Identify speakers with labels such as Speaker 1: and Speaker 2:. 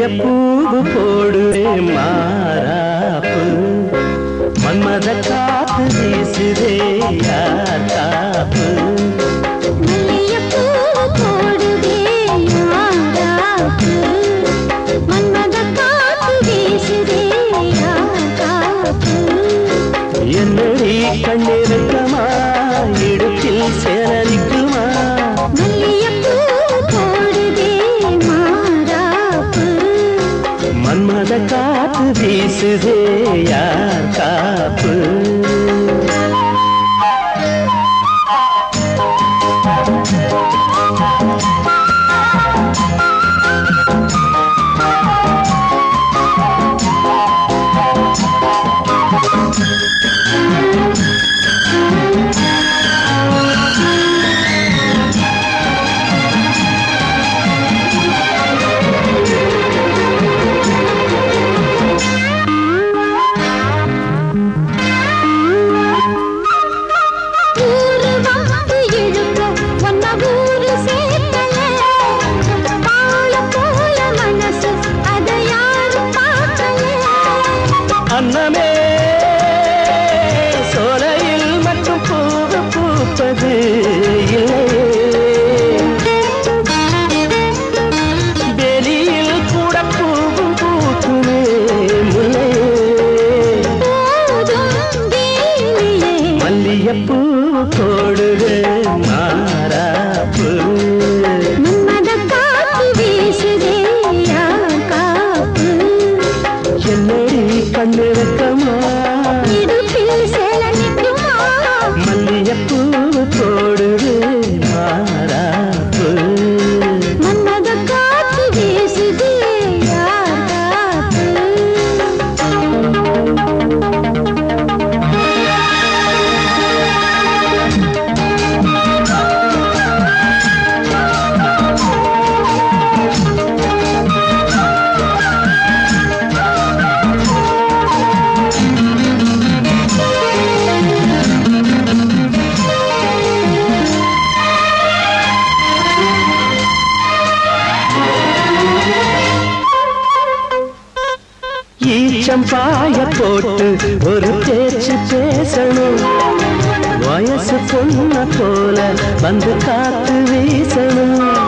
Speaker 1: மல்லியப்பூவு போடுவே மாறாப்பு மன்மத காத்து வீசுதே யார் காப்பு
Speaker 2: மல்லிகைப்பூ போடுதே யாராக்கு மன்மத காத்து வீசுதே யாராக்கு
Speaker 1: என்னடி கண்ணிருக்கமா இடுப்பில் சேரலிக்குமா
Speaker 2: மல்லிகைப்பூ போடுதே மாறாப்பு
Speaker 1: மன்மத காத்து வீசுதே யார் காப்பு
Speaker 2: ஊரு வந்து இழுக்க ஒன்ன ஊரு சேர்க்கல பால போல மனசு அதை யாரும் பார்க்கல
Speaker 1: அன்னமே சோலையில் மட்டும் பூவு பூப்பது இல்லையே வெளியில் கூட பூவும் பூக்குமே முல்லையே
Speaker 2: போதும் தேவியே
Speaker 1: மல்லியப்பூ போடுது மாறாப்பு
Speaker 2: மன்மத காத்து வீசுதே யார் காப்பு
Speaker 1: என்னடி கண்ணிருக்கமா
Speaker 2: இடுப்பில் சேல நிற்குமா
Speaker 1: மல்லியப்பூ போடுது மாறாப்பு
Speaker 2: மன்மத காத்து வீசுதே யார் காப்பு
Speaker 1: ஈச்சம் பாய போட்டு ஒரு பேச்சு பேசணும் வயசு பொண்ண போல வந்து காத்து வீசணும்